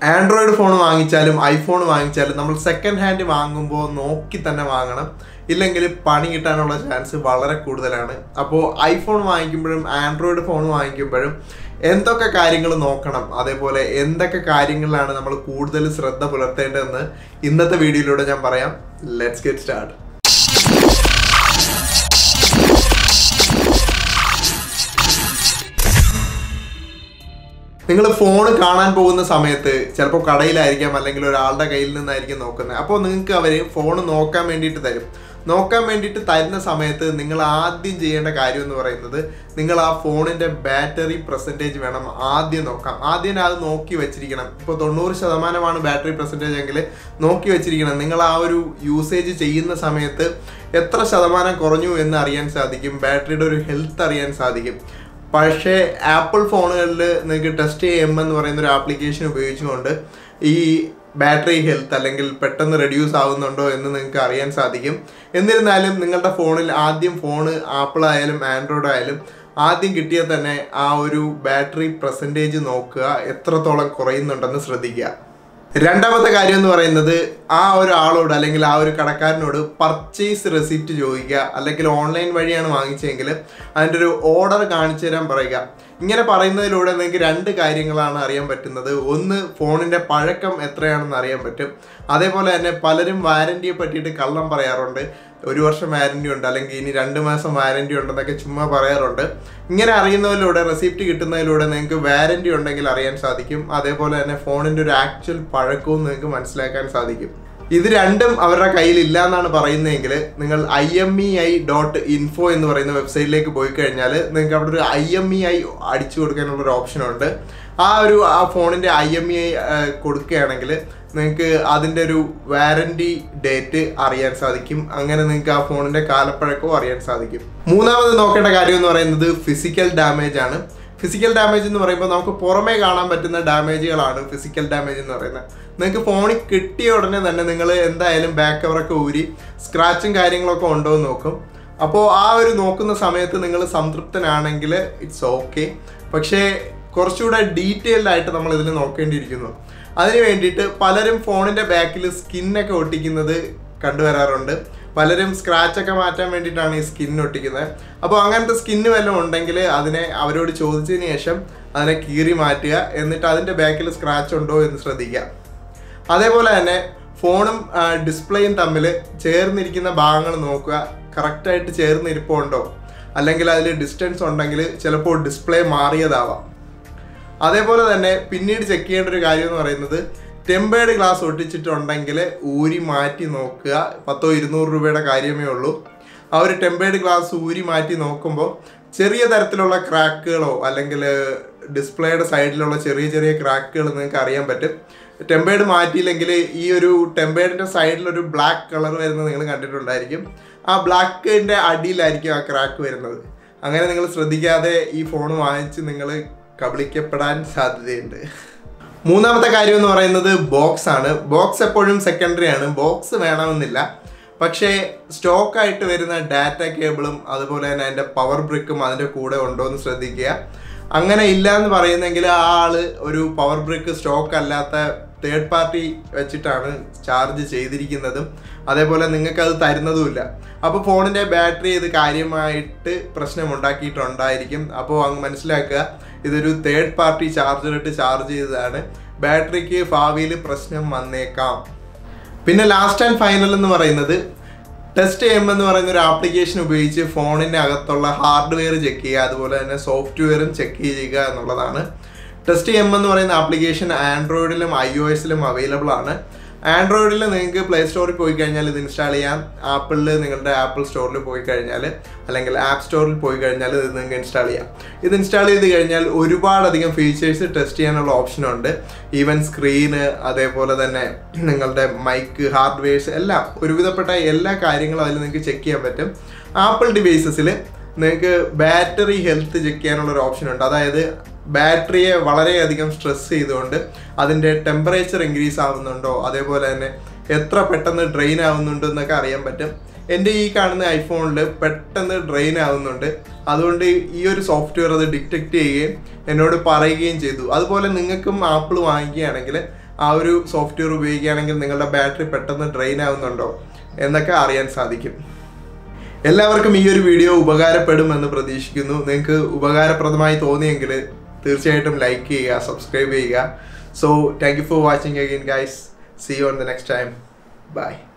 Android phone വാങ്ങിച്ചാലും iPhone വാങ്ങിച്ചാലും നമ്മൾ സെക്കൻഡ് ഹാൻഡ് വാങ്ങുമ്പോൾ നോക്കി തന്നെ വാങ്ങണം ഇല്ലെങ്കിൽ പണി കിട്ടാനുള്ള ചാൻസ് വളരെ കൂടുതലാണ് അപ്പോൾ ഐഫോൺ വാങ്ങിക്കുമ്പോഴും ആൻഡ്രോയിഡ് ഫോൺ വാങ്ങിക്കുമ്പോഴും എന്തൊക്കെ കാര്യങ്ങൾ നോക്കണം അതേപോലെ എന്തൊക്കെ കാര്യങ്ങളിലാണ് നമ്മൾ കൂടുതൽ ശ്രദ്ധ പുലർത്തേണ്ടതെന്ന് ഇന്നത്തെ വീഡിയോയിലൂടെ ഞാൻ പറയാം ലെറ്റ്സ് ഗെറ്റ് സ്റ്റാർട്ട് നിങ്ങൾ ഫോൺ കാണാൻ പോകുന്ന സമയത്ത് ചിലപ്പോൾ കടയിലായിരിക്കാം അല്ലെങ്കിൽ ഒരാളുടെ കയ്യിൽ നിന്നായിരിക്കും നോക്കുന്നത് അപ്പോൾ നിങ്ങൾക്ക് അവർ ഫോൺ നോക്കാൻ വേണ്ടിയിട്ട് തരും നോക്കാൻ വേണ്ടിയിട്ട് തരുന്ന സമയത്ത് നിങ്ങൾ ആദ്യം ചെയ്യേണ്ട കാര്യം എന്ന് പറയുന്നത് നിങ്ങൾ ആ ഫോണിൻ്റെ ബാറ്ററി പെർസെൻറ്റേജ് വേണം ആദ്യം നോക്കാം ആദ്യം അത് നോക്കി വെച്ചിരിക്കണം ഇപ്പോൾ തൊണ്ണൂറ് ശതമാനമാണ് ബാറ്ററി പെർസെൻറ്റേജ് എങ്കിൽ നോക്കി വെച്ചിരിക്കണം നിങ്ങൾ ആ ഒരു യൂസേജ് ചെയ്യുന്ന സമയത്ത് എത്ര ശതമാനം കുറഞ്ഞു എന്ന് അറിയാൻ സാധിക്കും ബാറ്ററിയുടെ ഒരു ഹെൽത്ത് അറിയാൻ സാധിക്കും പക്ഷേ ആപ്പിൾ ഫോണുകളിൽ നിങ്ങൾക്ക് ടെസ്റ്റ് എം എന്ന് പറയുന്ന ഒരു ആപ്ലിക്കേഷൻ ഉപയോഗിച്ചുകൊണ്ട് ഈ ബാറ്ററി ഹെൽത്ത് അല്ലെങ്കിൽ പെട്ടെന്ന് റെഡ്യൂസ് ആവുന്നുണ്ടോ എന്ന് നിങ്ങൾക്ക് അറിയാൻ സാധിക്കും എന്നിരുന്നാലും നിങ്ങളുടെ ഫോണിൽ ആദ്യം ഫോണ് ആപ്പിൾ ആയാലും ആൻഡ്രോയിഡ് ആയാലും ആദ്യം കിട്ടിയാൽ തന്നെ ആ ഒരു ബാറ്ററി പെർസെൻറ്റേജ് നോക്കുക എത്രത്തോളം കുറയുന്നുണ്ടെന്ന് ശ്രദ്ധിക്കുക രണ്ടാമത്തെ കാര്യം എന്ന് പറയുന്നത് ആ ഒരു ആളോട് അല്ലെങ്കിൽ ആ ഒരു കടക്കാരനോട് പർച്ചേസ് റെസിപ്റ്റ് ചോദിക്കുക അല്ലെങ്കിൽ ഓൺലൈൻ വഴിയാണ് വാങ്ങിച്ചതെങ്കിൽ അതിൻ്റെ ഒരു ഓർഡർ കാണിച്ചു തരാൻ പറയുക ഇങ്ങനെ പറയുന്നതിലൂടെ നിങ്ങൾക്ക് രണ്ട് കാര്യങ്ങളാണ് അറിയാൻ പറ്റുന്നത് ഒന്ന് ഫോണിൻ്റെ പഴക്കം എത്രയാണെന്ന് അറിയാൻ പറ്റും അതേപോലെ തന്നെ പലരും വാരൻറ്റിയെ പറ്റിയിട്ട് കള്ളം പറയാറുണ്ട് ഒരു വർഷം വാരൻറ്റി ഉണ്ട് അല്ലെങ്കിൽ ഇനി രണ്ട് മാസം വാരൻറ്റി ഉണ്ടെന്നൊക്കെ ചുമ്മാ പറയാറുണ്ട് ഇങ്ങനെ അറിയുന്നതിലൂടെ റെസിപ്റ്റ് കിട്ടുന്നതിലൂടെ നിങ്ങൾക്ക് വാരൻറ്റി ഉണ്ടെങ്കിൽ അറിയാൻ സാധിക്കും അതേപോലെ തന്നെ ഫോണിൻ്റെ ഒരു ആക്ച്വൽ പഴക്കവും നിങ്ങൾക്ക് മനസ്സിലാക്കാൻ സാധിക്കും ഇത് രണ്ടും അവരുടെ കയ്യിൽ ഇല്ല എന്നാണ് പറയുന്നതെങ്കിൽ നിങ്ങൾ I M E I dot info എന്ന് പറയുന്ന വെബ്സൈറ്റിലേക്ക് പോയി കഴിഞ്ഞാൽ നിങ്ങൾക്ക് അവിടെ ഒരു ഐ എം ഇ ഐ അടിച്ചു കൊടുക്കാനുള്ള ഒരു ഓപ്ഷൻ ഉണ്ട് ആ ഒരു ആ ഫോണിൻ്റെ ഐ എം ഇ ഐ കൊടുക്കുകയാണെങ്കിൽ നിങ്ങൾക്ക് അതിൻ്റെ ഒരു വാറൻറ്റി ഡേറ്റ് അറിയാൻ സാധിക്കും അങ്ങനെ നിങ്ങൾക്ക് ആ ഫോണിൻ്റെ കാലപ്പഴക്കവും അറിയാൻ സാധിക്കും മൂന്നാമത് നോക്കേണ്ട കാര്യം എന്ന് പറയുന്നത് ഫിസിക്കൽ ഡാമേജ് ആണ് ഫിസിക്കൽ ഡാമേജ് എന്ന് പറയുമ്പോൾ നമുക്ക് പുറമേ കാണാൻ പറ്റുന്ന ഡാമേജുകളാണ് ഫിസിക്കൽ ഡാമേജ് എന്ന് പറയുന്നത് നിങ്ങൾക്ക് ഫോണിൽ കിട്ടിയ ഉടനെ തന്നെ നിങ്ങൾ എന്തായാലും ബാക്ക് കവറൊക്കെ ഊരി സ്ക്രാച്ചും കാര്യങ്ങളൊക്കെ ഉണ്ടോ എന്ന് നോക്കും അപ്പോൾ ആ ഒരു നോക്കുന്ന സമയത്ത് നിങ്ങൾ സംതൃപ്തനാണെങ്കിൽ ഇറ്റ്സ് ഓക്കെ പക്ഷേ കുറച്ചുകൂടെ ഡീറ്റെയിൽഡ് ആയിട്ട് നമ്മൾ ഇതിൽ നോക്കേണ്ടിയിരിക്കുന്നു അതിന് വേണ്ടിയിട്ട് പലരും ഫോണിൻ്റെ ബാക്കിൽ സ്കിന്നൊക്കെ ഒട്ടിക്കുന്നത് കണ്ടുവരാറുണ്ട് പലരും സ്ക്രാച്ചൊക്കെ മാറ്റാൻ വേണ്ടിയിട്ടാണ് ഈ സ്കിൻ ഒട്ടിക്കുന്നത് അപ്പോൾ അങ്ങനത്തെ സ്കിന്ന് വല്ലതും ഉണ്ടെങ്കിൽ അതിനെ അവരോട് ചോദിച്ചതിന് ശേഷം അതിനെ കീറി മാറ്റുക എന്നിട്ട് അതിൻ്റെ ബാക്കിൽ സ്ക്രാച്ച് ഉണ്ടോ എന്ന് ശ്രദ്ധിക്കുക അതേപോലെ തന്നെ ഫോണും ഡിസ്പ്ലേയും തമ്മിൽ ചേർന്നിരിക്കുന്ന ഭാഗങ്ങൾ നോക്കുക കറക്റ്റായിട്ട് ചേർന്നിരിപ്പുണ്ടോ അല്ലെങ്കിൽ അതിൽ ഡിസ്റ്റൻസ് ഉണ്ടെങ്കിൽ ചിലപ്പോൾ ഡിസ്പ്ലേ മാറിയതാവാം അതേപോലെ തന്നെ പിന്നീട് ചെക്ക് ചെയ്യേണ്ട ഒരു കാര്യം എന്ന് പറയുന്നത് ടെമ്പേർഡ് ഗ്ലാസ് ഒട്ടിച്ചിട്ടുണ്ടെങ്കിൽ ഊരി മാറ്റി നോക്കുക പത്തോ ഇരുന്നൂറ് രൂപയുടെ കാര്യമേ ഉള്ളൂ ആ ഒരു ടെമ്പേർഡ് ഗ്ലാസ് ഊരി മാറ്റി നോക്കുമ്പോൾ ചെറിയ തരത്തിലുള്ള ക്രാക്കുകളോ അല്ലെങ്കിൽ ഡിസ്പ്ലേയുടെ സൈഡിലുള്ള ചെറിയ ചെറിയ ക്രാക്കുകൾ നിങ്ങൾക്ക് അറിയാൻ പറ്റും ടെമ്പേർഡ് മാറ്റിയില്ലെങ്കിൽ ഈ ഒരു ടെമ്പേർഡിൻ്റെ സൈഡിൽ ഒരു ബ്ലാക്ക് കളർ വരുന്നത് നിങ്ങൾ കണ്ടിട്ടുണ്ടായിരിക്കും ആ ബ്ലാക്കിൻ്റെ അടിയിലായിരിക്കും ആ ക്രാക്ക് വരുന്നത് അങ്ങനെ നിങ്ങൾ ശ്രദ്ധിക്കാതെ ഈ ഫോൺ വാങ്ങിച്ച് നിങ്ങൾ കബളിക്കപ്പെടാൻ സാധ്യതയുണ്ട് മൂന്നാമത്തെ കാര്യം എന്ന് പറയുന്നത് ബോക്സ് ആണ് ബോക്സ് എപ്പോഴും സെക്കൻഡറി ആണ് ബോക്സ് വേണമെന്നില്ല പക്ഷേ സ്റ്റോക്കായിട്ട് വരുന്ന ഡാറ്റ കേബിളും അതുപോലെ തന്നെ അതിൻ്റെ പവർ ബ്രിക്കും അതിൻ്റെ കൂടെ ഉണ്ടോ എന്ന് ശ്രദ്ധിക്കുക അങ്ങനെ ഇല്ല എന്ന് പറയുന്നെങ്കിൽ ആ ആള് ഒരു പവർ ബ്രിക്ക് സ്റ്റോക്ക് അല്ലാത്ത തേർഡ് പാർട്ടി വെച്ചിട്ടാണ് ചാർജ് ചെയ്തിരിക്കുന്നതും അതേപോലെ നിങ്ങൾക്ക് അത് തരുന്നതുമില്ല അപ്പോൾ ഫോണിൻ്റെ ബാറ്ററി ഇത് കാര്യമായിട്ട് പ്രശ്നമുണ്ടാക്കിയിട്ടുണ്ടായിരിക്കും അപ്പോൾ അങ്ങ് മനസ്സിലാക്കുക ഇതൊരു തേർഡ് പാർട്ടി ചാർജർ ഇട്ട് ചാർജ് ചെയ്തതാണ് ബാറ്ററിക്ക് ഭാവിയിൽ പ്രശ്നം വന്നേക്കാം പിന്നെ ലാസ്റ്റ് ആൻഡ് ഫൈനൽ എന്ന് പറയുന്നത് ടെസ്റ്റ് എം എന്ന് പറയുന്ന ഒരു ആപ്ലിക്കേഷൻ ഉപയോഗിച്ച് ഫോണിൻ്റെ അകത്തുള്ള ഹാർഡ്വെയർ ചെക്ക് ചെയ്യുക അതുപോലെ തന്നെ സോഫ്റ്റ്വെയറും ചെക്ക് ചെയ്യുക എന്നുള്ളതാണ് ടെസ്റ്റ് എം എന്ന് പറയുന്ന ആപ്ലിക്കേഷൻ ആൻഡ്രോയിഡിലും ഐ ഒ എസിലും അവൈലബിൾ ആണ് ആൻഡ്രോയിഡിൽ നിങ്ങൾക്ക് പ്ലേ സ്റ്റോറിൽ പോയി കഴിഞ്ഞാൽ ഇത് ഇൻസ്റ്റാൾ ചെയ്യാം ആപ്പിളിൽ നിങ്ങളുടെ ആപ്പിൾ സ്റ്റോറിൽ പോയി കഴിഞ്ഞാൽ അല്ലെങ്കിൽ ആപ്പ് സ്റ്റോറിൽ പോയി കഴിഞ്ഞാൽ ഇത് നിങ്ങൾക്ക് ഇൻസ്റ്റാൾ ചെയ്യാം ഇത് ഇൻസ്റ്റാൾ ചെയ്ത് കഴിഞ്ഞാൽ ഒരുപാടധികം ഫീച്ചേഴ്സ് ടെസ്റ്റ് ചെയ്യാനുള്ള ഓപ്ഷൻ ഉണ്ട് ഈവൻ സ്ക്രീന് അതേപോലെ തന്നെ നിങ്ങളുടെ മൈക്ക് ഹാർഡ്വെയർസ് എല്ലാം ഒരുവിധപ്പെട്ട എല്ലാ കാര്യങ്ങളും അതിൽ നിങ്ങൾക്ക് ചെക്ക് ചെയ്യാൻ പറ്റും ആപ്പിൾ ഡിവൈസസിൽ നിങ്ങൾക്ക് ബാറ്ററി ഹെൽത്ത് ചെക്ക് ചെയ്യാനുള്ള ഒരു ഓപ്ഷൻ ഉണ്ട് അതായത് ബാറ്ററിയെ വളരെയധികം സ്ട്രെസ് ചെയ്തുകൊണ്ട് അതിൻ്റെ ടെമ്പറേച്ചർ ഇൻക്രീസ് ആവുന്നുണ്ടോ അതേപോലെ തന്നെ എത്ര പെട്ടെന്ന് ഡ്രെയിൻ ആവുന്നുണ്ടോ എന്നൊക്കെ അറിയാൻ പറ്റും എൻ്റെ ഈ കാണുന്ന ഐഫോണിൽ പെട്ടെന്ന് ഡ്രെയിൻ ആവുന്നുണ്ട് അതുകൊണ്ട് ഈ ഒരു സോഫ്റ്റ്വെയർ അത് ഡിറ്റക്ട് ചെയ്യുകയും എന്നോട് പറയുകയും ചെയ്തു അതുപോലെ നിങ്ങൾക്കും ആപ്പിൾ വാങ്ങിക്കുകയാണെങ്കിൽ ആ ഒരു സോഫ്റ്റ്വെയർ ഉപയോഗിക്കുകയാണെങ്കിൽ നിങ്ങളുടെ ബാറ്ററി പെട്ടെന്ന് ഡ്രെയിൻ ആവുന്നുണ്ടോ എന്നൊക്കെ അറിയാൻ സാധിക്കും എല്ലാവർക്കും ഈ ഒരു വീഡിയോ ഉപകാരപ്പെടുമെന്ന് പ്രതീക്ഷിക്കുന്നു നിങ്ങൾക്ക് ഉപകാരപ്രദമായി തോന്നിയെങ്കിൽ തീർച്ചയായിട്ടും ലൈക്ക് ചെയ്യുക സബ്സ്ക്രൈബ് ചെയ്യുക so thank you for watching again guys see you on the next time by